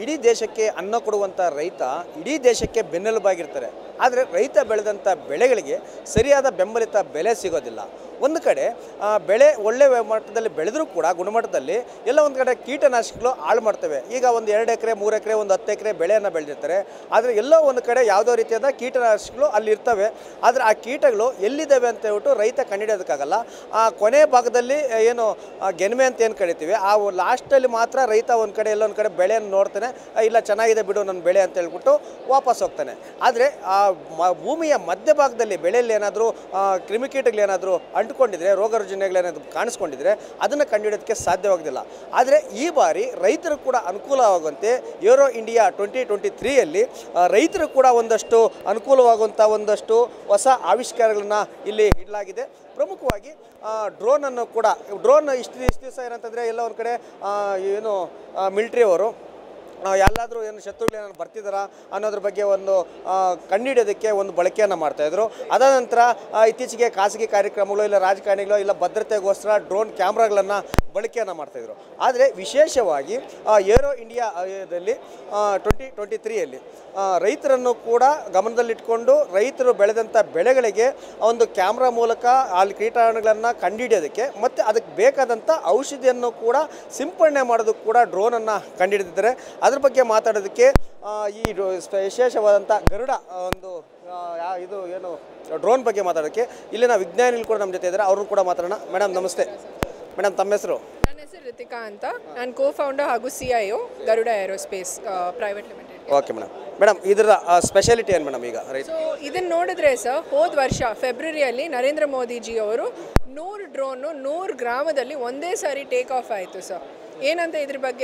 ಇಡೀ ದೇಶಕ್ಕೆ ಅನ್ನ ಕೊಡುವಂಥ ರೈತ ಇಡೀ ದೇಶಕ್ಕೆ ಬೆನ್ನೆಲುಬಾಗಿರ್ತಾರೆ ಆದರೆ ರೈತ ಬೆಳೆದಂಥ ಬೆಳೆಗಳಿಗೆ ಸರಿಯಾದ ಬೆಂಬಲಿತ ಬೆಲೆ ಸಿಗೋದಿಲ್ಲ ಒಂದು ಕಡೆ ಆ, ಬೆಳೆ ಒಳ್ಳೆ ಮಟ್ಟದಲ್ಲಿ ಬೆಳೆದರೂ ಕೂಡ ಗುಣಮಟ್ಟದಲ್ಲಿ ಎಲ್ಲ ಒಂದು ಕಡೆ ಕೀಟನಾಶಕಗಳು ಹಾಳು ಮಾಡ್ತವೆ ಈಗ ಒಂದು ಎರಡು ಎಕರೆ ಮೂರು ಎಕರೆ ಒಂದು ಹತ್ತು ಎಕರೆ ಬೆಳೆಯನ್ನು ಬೆಳೆದಿರ್ತಾರೆ ಆದರೆ ಎಲ್ಲೋ ಒಂದು ಕಡೆ ಯಾವುದೋ ರೀತಿಯಾದ ಕೀಟನಾಶಕಗಳು ಅಲ್ಲಿ ಇರ್ತವೆ ಆದರೆ ಆ ಕೀಟಗಳು ಎಲ್ಲಿದ್ದಾವೆ ಅಂತ ಹೇಳ್ಬಿಟ್ಟು ರೈತ ಕಂಡುಹಿಡಿಯೋದಕ್ಕಾಗಲ್ಲ ಆ ಕೊನೆ ಭಾಗದಲ್ಲಿ ಏನು ಆ ಗೆನ್ಮೆ ಅಂತ ಏನು ಕರಿತೀವಿ ಆ ಲಾಸ್ಟಲ್ಲಿ ಮಾತ್ರ ರೈತ ಒಂದು ಕಡೆ ಎಲ್ಲೊಂದು ಕಡೆ ಬೆಳೆಯನ್ನು ನೋಡ್ತಾನೆ ಆ, ಇಲ್ಲ ಚೆನ್ನಾಗಿದೆ ಬಿಡು ನನ್ನ ಬೆಳೆ ಅಂತ ಹೇಳ್ಬಿಟ್ಟು ವಾಪಸ್ ಹೋಗ್ತಾನೆ ಆದರೆ ಆ ಮ- ಭೂಮಿಯ ಮಧ್ಯಭಾಗದಲ್ಲಿ ಬೆಳೆಯಲ್ಲಿ ಏನಾದರೂ ಕ್ರಿಮಿಕೀಟಗಳೇನಾದರೂ ಅಂಟ್ಕೊಂಡಿದ್ರೆ ರೋಗ ರುಜಿನಗಳೇನಾದರೂ ಕಾಣಿಸ್ಕೊಂಡಿದ್ರೆ ಅದನ್ನು ಕಂಡುಹಿಡಿಯೋದಕ್ಕೆ ಸಾಧ್ಯವಾಗೋದಿಲ್ಲ ಆದರೆ ಈ ಬಾರಿ ರೈತರು ಕೂಡ ಅನುಕೂಲವಾಗುವಂತೆ ಏರೋ ಇಂಡಿಯಾ ಟ್ವೆಂಟಿ ಟ್ವೆಂಟಿ ತ್ರೀಯಲ್ಲಿ ರೈತರು ಕೂಡ ಒಂದಷ್ಟು ಅನುಕೂಲವಾಗುವಂಥ ಒಂದಷ್ಟು ಹೊಸ ಆವಿಷ್ಕಾರಗಳನ್ನು ಇಲ್ಲಿ ಇಡಲಾಗಿದೆ ಪ್ರಮುಖವಾಗಿ ಡ್ರೋನನ್ನು ಕೂಡ ಡ್ರೋನ್ ಇಷ್ಟು ಇಷ್ಟು ದಿವಸ ಏನಂತಂದರೆ ಎಲ್ಲ ಒಂದು ಕಡೆ ಆ, ಏನು ಮಿಲ್ಟ್ರಿ ಅವರು ಎಲ್ಲಾದರೂ ಏನು ಶತ್ರುಗಳು ಏನಾದ್ರು ಬರ್ತಿದ್ದಾರಾ ಅನ್ನೋದ್ರ ಬಗ್ಗೆ ಒಂದು ಆ, ಕಂಡುಹಿಡಿಯೋದಕ್ಕೆ ಒಂದು ಬಳಕೆಯನ್ನು ಮಾಡ್ತಾಯಿದ್ರು ಅದಾದ ನಂತರ ಆ, ಇತ್ತೀಚೆಗೆ ಖಾಸಗಿ ಕಾರ್ಯಕ್ರಮಗಳು ಇಲ್ಲ ರಾಜಕಾರಣಿಗಳು ಇಲ್ಲ ಭದ್ರತೆಗೋಸ್ಕರ ಡ್ರೋನ್ ಕ್ಯಾಮ್ರಾಗಳನ್ನು ಬಳಕೆಯನ್ನು ಮಾಡ್ತಾಯಿದ್ರು ಆದರೆ ವಿಶೇಷವಾಗಿ ಆ, ಏರೋ ಇಂಡಿಯಾ ಆ, ದಲ್ಲಿ ಟ್ವೆಂಟಿ ಟ್ವೆಂಟಿ ತ್ರೀಯಲ್ಲಿ ರೈತರನ್ನು ಕೂಡ ಗಮನದಲ್ಲಿಟ್ಕೊಂಡು ರೈತರು ಬೆಳೆದಂಥ ಬೆಳೆಗಳಿಗೆ ಒಂದು ಕ್ಯಾಮ್ರಾ ಮೂಲಕ ಅಲ್ಲಿ ಕೀಟಾಣುಗಳನ್ನು ಕಂಡುಹಿಡಿಯೋದಕ್ಕೆ ಮತ್ತು ಅದಕ್ಕೆ ಬೇಕಾದಂಥ ಔಷಧಿಯನ್ನು ಕೂಡ ಸಿಂಪಡಣೆ ಮಾಡೋದಕ್ಕೆ ಕೂಡ ಡ್ರೋನನ್ನು ಕಂಡುಹಿಡಿದಿದ್ದಾರೆ ಅದ್ರ ಬಗ್ಗೆ ಮಾತಾಡೋದಕ್ಕೆ ಆ, ಈ ಡ್ರೋ- ಸ್ಪ- ವಿಶೇಷವಾದಂಥ ಗರುಡ ಆ, ಒಂದು ಆ, ಯಾ- ಇದು ಏನು ಡ್ರೋನ್ ಬಗ್ಗೆ ಮಾತಾಡೋಕ್ಕೆ ಇಲ್ಲಿನ ವಿಜ್ಞಾನಿಗಳು ಕೂಡ ನಮ್ಮ ಜೊತೆ ಇದ್ದಾರೆ ಅವ್ರನ್ನ ಕೂಡ ಮಾತಾಡೋಣ ಮೇಡಮ್ ನಮಸ್ತೆ ಮೇಡಮ್ ತಮ್ಮ ಹೆಸರು ನನ್ನ ಹೆಸರು ರಿತಿಕಾ ಅಂತ ನಾನು ಕೋ ಫೌಂಡರ್ ಹಾಗೂ C I O Garuda aerospace private limited okay madam madam ಇದರ ಸ್ಪೆಷಾಲಿಟಿ ಏನು ಮೇಡಮ್ ಈಗ ರೈತ ಸೊ ಇದನ್ನ ನೋಡಿದ್ರೆ ಸರ್ ಹೋದ ವರ್ಷ ಫೆಬ್ರವರಿಯಲ್ಲಿ ನರೇಂದ್ರ ಮೋದಿಜಿ ಅವರು ನೂರು ಡ್ರೋನು ನೂರು ಗ್ರಾಮದಲ್ಲಿ ಒಂದೇ ಸಾರಿ ಟೇಕ್ ಆಫ್ ಆಯಿತು ಸರ್ ಏನಂತ ಇದ್ರ ಬಗ್ಗೆ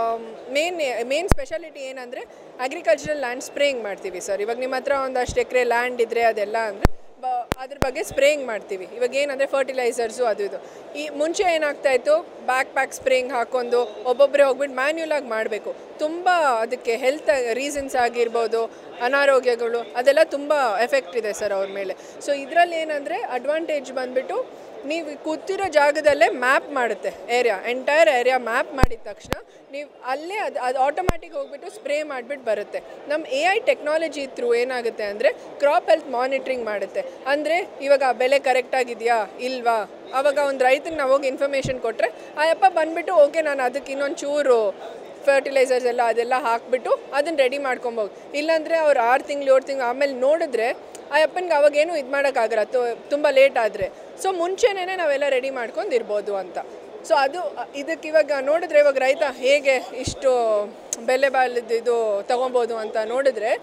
ಮೇನ್ ಮೇನ್ ಸ್ಪೆಷಾಲಿಟಿ ಏನಂದರೆ ಅಗ್ರಿಕಲ್ಚರಲ್ ಲ್ಯಾಂಡ್ ಸ್ಪ್ರೇಯಿಂಗ್ ಮಾಡ್ತೀವಿ ಸರ್ ಇವಾಗ ನಿಮ್ಮ ಹತ್ರ ಒಂದಷ್ಟು ಎಕರೆ ಲ್ಯಾಂಡ್ ಇದ್ದರೆ ಅದೆಲ್ಲ ಅಂದರೆ ಬ ಅದ್ರ ಬಗ್ಗೆ ಸ್ಪ್ರೇಯಿಂಗ್ ಮಾಡ್ತೀವಿ ಇವಾಗ ಏನಂದರೆ ಫರ್ಟಿಲೈಸರ್ಸು ಅದು ಇದು ಈ ಮುಂಚೆ ಏನಾಗ್ತಾ ಇತ್ತು ಬ್ಯಾಕ್ ಪ್ಯಾಕ್ ಸ್ಪ್ರೇಯಿಂಗ್ ಹಾಕೊಂಡು ಒಬ್ಬೊಬ್ಬರೇ ಹೋಗ್ಬಿಟ್ಟು ಮ್ಯಾನ್ಯುಲ್ ಆಗಿ ಮಾಡಬೇಕು ತುಂಬ ಅದಕ್ಕೆ ಹೆಲ್ತ್ ರೀಸನ್ಸ್ ಆಗಿರ್ಬೋದು ಅನಾರೋಗ್ಯಗಳು ಅದೆಲ್ಲ ತುಂಬ ಎಫೆಕ್ಟ್ ಇದೆ ಸರ್ ಅವ್ರ ಮೇಲೆ ಸೊ ಇದರಲ್ಲಿ ಏನಂದರೆ ಅಡ್ವಾಂಟೇಜ್ ಬಂದುಬಿಟ್ಟು ನೀವು ಕೂತಿರೋ ಜಾಗದಲ್ಲೇ ಮ್ಯಾಪ್ ಮಾಡುತ್ತೆ ಏರಿಯಾ ಎಂಟೈರ್ ಏರಿಯಾ ಮ್ಯಾಪ್ ಮಾಡಿದ ತಕ್ಷಣ ನೀವು ಅಲ್ಲೇ ಅದು ಅದು ಆಟೋಮ್ಯಾಟಿಕ್ ಹೋಗ್ಬಿಟ್ಟು ಸ್ಪ್ರೇ ಮಾಡಿಬಿಟ್ಟು ಬರುತ್ತೆ ನಮ್ಮ ಎ ಐ ಟೆಕ್ನಾಲಜಿ ಥ್ರೂ ಏನಾಗುತ್ತೆ ಅಂದರೆ ಕ್ರಾಪ್ ಹೆಲ್ತ್ ಮಾನಿಟ್ರಿಂಗ್ ಮಾಡುತ್ತೆ ಅಂದರೆ ಇವಾಗ ಬೆಲೆ ಕರೆಕ್ಟಾಗಿದೆಯಾ ಇಲ್ವಾ ಆವಾಗ ಒಂದು ರೈತಗೆ ನಾವು ಹೋಗಿ ಇನ್ಫಾರ್ಮೇಷನ್ ಕೊಟ್ಟರೆ ಆ ಯಪ್ಪ ಬಂದುಬಿಟ್ಟು ಓಕೆ ನಾನು ಅದಕ್ಕೆ ಇನ್ನೊಂದು ಚೂರು ಫರ್ಟಿಲೈಸರ್ಸ್ ಎಲ್ಲ ಅದೆಲ್ಲ ಹಾಕ್ಬಿಟ್ಟು ಅದನ್ನು ರೆಡಿ ಮಾಡ್ಕೊಬೋದು ಇಲ್ಲಾಂದರೆ ಅವ್ರು ಆರು ತಿಂಗಳು ಏಳು ತಿಂಗಳು ಆಮೇಲೆ ನೋಡಿದ್ರೆ ಆ ಅಪ್ಪನಿಗೆ ಅವಾಗೇನು ಇದು ಮಾಡೋಕ್ಕಾಗಲ್ಲ ತುಂಬ ಲೇಟ್ ಆದರೆ ಸೊ ಮುಂಚೆನೇ ನಾವೆಲ್ಲ ರೆಡಿ ಮಾಡ್ಕೊಂಡು ಇರ್ಬೋದು ಅಂತ ಸೊ ಅದು ಅ, ಇದಕ್ಕೆ ಇವಾಗ ನೋಡಿದ್ರೆ ಇವಾಗ ರೈತ ಹೇಗೆ ಇಷ್ಟು ಬೆಲೆ ಬಾಳದ್ದು ಇದು ತೊಗೊಬೋದು ಅಂತ ನೋಡಿದ್ರೆ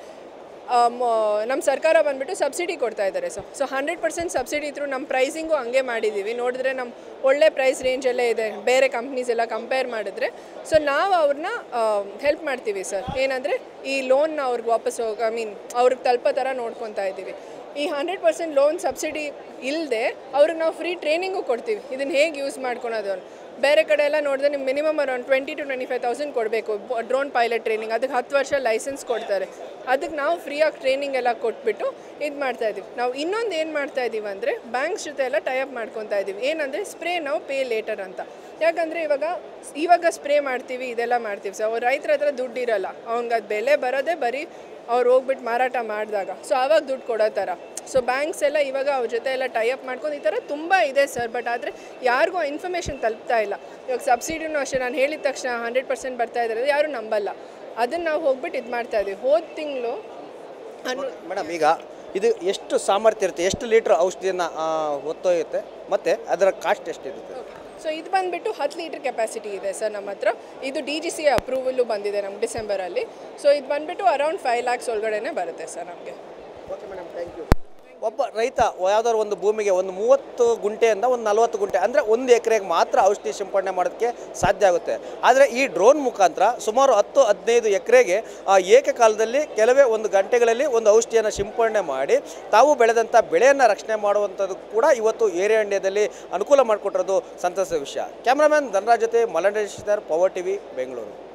ನಮ್ಮ ಸರ್ಕಾರ ಬಂದ್ಬಿಟ್ಟು ಸಬ್ಸಿಡಿ ಕೊಡ್ತಾ ಇದ್ದಾರೆ so so hundred percent subsidy through ನಮ್ಮ ಪ್ರೈಸಿಂಗು ಹಂಗೆ ಮಾಡಿದ್ದೀವಿ ನೋಡಿದ್ರೆ ನಮ್ಮ ಒಳ್ಳೆ ಪ್ರೈಸ್ ರೇಂಜಲ್ಲೇ ಇದೆ ಬೇರೆ ಕಂಪ್ನೀಸ್ ಎಲ್ಲ ಕಂಪೇರ್ ಮಾಡಿದ್ರೆ ಸೊ ನಾವು ಅವ್ರನ್ನ ಹೆಲ್ಪ್ ಮಾಡ್ತೀವಿ ಸರ್ ಏನಂದರೆ ಈ ಲೋನ್ನ ಅವ್ರಿಗೆ ವಾಪಸ್ ಹೋಗಿ ಐ ಮೀನ್ ಅವ್ರಿಗೆ ತಲುಪೋ ಥರ ನೋಡ್ಕೊತಾ ಇದ್ದೀವಿ ಈ ಹಂಡ್ರೆಡ್ ಪರ್ಸೆಂಟ್ ಲೋನ್ ಸಬ್ಸಿಡಿ ಇಲ್ಲದೆ ಅವ್ರಿಗೆ ನಾವು ಫ್ರೀ ಟ್ರೈನಿಂಗು ಕೊಡ್ತೀವಿ ಇದನ್ನು ಹೇಗೆ ಯೂಸ್ ಮಾಡ್ಕೊಳೋದು ಅಂತ ಬೇರೆ ಕಡೆ ಎಲ್ಲ ನೋಡಿದ್ರೆ ನಿಮ್ಗೆ minimum around twenty two twenty five thousand ಕೊಡಬೇಕು ಡ್ರೋನ್ ಪೈಲಟ್ ಟ್ರೈನಿಂಗ್ ಅದಕ್ಕೆ ಹತ್ತು ವರ್ಷ ಲೈಸೆನ್ಸ್ ಕೊಡ್ತಾರೆ ಅದಕ್ಕೆ ನಾವು ಫ್ರೀಯಾಗಿ ಟ್ರೈನಿಂಗ್ ಎಲ್ಲ ಕೊಟ್ಬಿಟ್ಟು ಇದು ಮಾಡ್ತಾ ಇದ್ದೀವಿ ನಾವು ಇನ್ನೊಂದು ಏನು ಮಾಡ್ತಾ ಇದ್ದೀವಿ ಅಂದರೆ ಬ್ಯಾಂಕ್ಸ್ ಜೊತೆ ಎಲ್ಲ ಟೈಅಪ್ ಮಾಡ್ಕೊತಾ ಇದ್ದೀವಿ ಏನಂದರೆ ಸ್ಪ್ರೇ ನಾವು ಪೇ ಲೇಟರ್ ಅಂತ ಯಾಕಂದರೆ ಇವಾಗ ಇವಾಗ ಸ್ಪ್ರೇ ಮಾಡ್ತೀವಿ ಇದೆಲ್ಲ ಮಾಡ್ತೀವಿ ಸೊ ಅವ್ರ ರೈತರ ಹತ್ರ ದುಡ್ಡು ಇರಲ್ಲ ಅವ್ನಿಗೆ ಅದು ಬೆಲೆ ಬರೋದೇ ಬರೀ ಅವ್ರು ಹೋಗ್ಬಿಟ್ಟು ಮಾರಾಟ ಮಾಡಿದಾಗ ಸೊ ಆವಾಗ ದುಡ್ಡು ಕೊಡೋ ಥರ ಸೊ ಬ್ಯಾಂಕ್ಸ್ ಎಲ್ಲ ಇವಾಗ ಅವ್ರ ಜೊತೆ ಎಲ್ಲ ಟೈಅಪ್ ಮಾಡ್ಕೊಂಡು ಈ ಥರ ತುಂಬ ಇದೆ ಸರ್ ಬಟ್ ಆದರೆ ಯಾರಿಗೂ ಇನ್ಫಾರ್ಮೇಷನ್ ತಲುಪ್ತಾ ಇಲ್ಲ ಇವಾಗ ಸಬ್ಸಿಡಿನೂ ಅಷ್ಟೇ ನಾನು ಹೇಳಿದ ತಕ್ಷಣ ಹಂಡ್ರೆಡ್ ಪರ್ಸೆಂಟ್ ಬರ್ತಾ ಇದ್ದಾರೆ ಯಾರೂ ನಂಬಲ್ಲ ಅದನ್ನು ನಾವು ಹೋಗ್ಬಿಟ್ಟು ಇದು ಮಾಡ್ತಾ ಇದ್ದೀವಿ ಹೋದ ತಿಂಗಳು ಅನ್ನು ಮೇಡಮ್ ಈಗ ಇದು ಎಷ್ಟು ಸಾಮರ್ಥ್ಯ ಇರುತ್ತೆ ಎಷ್ಟು ಲೀಟ್ರ್ ಔಷಧಿಯನ್ನು ಹೊತ್ತೊಯ್ಯುತ್ತೆ ಮತ್ತು ಅದರ ಕಾಸ್ಟ್ ಎಷ್ಟಿರುತ್ತೆ ಸೊ ಇದು ಬಂದುಬಿಟ್ಟು ಹತ್ತು ಲೀಟ್ರ್ ಕೆಪಾಸಿಟಿ ಇದೆ ಸರ್ ನಮ್ಮ ಹತ್ರ ಇದು ಡಿ ಜಿ ಸಿ ಅಪ್ರೂವಲ್ಲು ಬಂದಿದೆ ನಮ್ಗೆ ಡಿಸೆಂಬರಲ್ಲಿ ಸೊ ಇದು ಬಂದುಬಿಟ್ಟು ಅರೌಂಡ್ ಫೈವ್ ಲ್ಯಾಕ್ಸ್ ಒಳಗಡೆನೇ ಬರುತ್ತೆ ಸರ್ ನಮಗೆ ಓಕೆ ಮೇಡಮ್ ಥ್ಯಾಂಕ್ ಯು ಒಬ್ಬ ರೈತ ಯಾವ್ದಾದ್ರು ಒಂದು ಭೂಮಿಗೆ ಒಂದು ಮೂವತ್ತು ಗುಂಟೆಯಿಂದ ಒಂದು ನಲವತ್ತು ಗುಂಟೆ ಅಂದರೆ ಒಂದು ಎಕರೆಗೆ ಮಾತ್ರ ಔಷಧಿ ಸಿಂಪಡಣೆ ಮಾಡೋದಕ್ಕೆ ಸಾಧ್ಯ ಆಗುತ್ತೆ ಆದರೆ ಈ ಡ್ರೋನ್ ಮುಖಾಂತರ ಸುಮಾರು ಹತ್ತು ಹದಿನೈದು ಎಕರೆಗೆ ಏಕಕಾಲದಲ್ಲಿ ಕೆಲವೇ ಒಂದು ಗಂಟೆಗಳಲ್ಲಿ ಒಂದು ಔಷಧಿಯನ್ನು ಸಿಂಪಡಣೆ ಮಾಡಿ ತಾವು ಬೆಳೆದಂಥ ಬೆಳೆಯನ್ನು ರಕ್ಷಣೆ ಮಾಡುವಂಥದ್ದು ಕೂಡ ಇವತ್ತು ಏರಿಯಾ ಇಂಡಿಯಾದಲ್ಲಿ ಅನುಕೂಲ ಮಾಡಿಕೊಟ್ಟಿರೋದು ಸಂತಸದ ವಿಷಯ ಕ್ಯಾಮ್ರಾಮ್ಯಾನ್ ಧನರಾಜ್ ಜೊತೆ ಮಲಂಡೇಶ್ವರ್ ಪವರ್ ಟಿವಿ ಬೆಂಗಳೂರು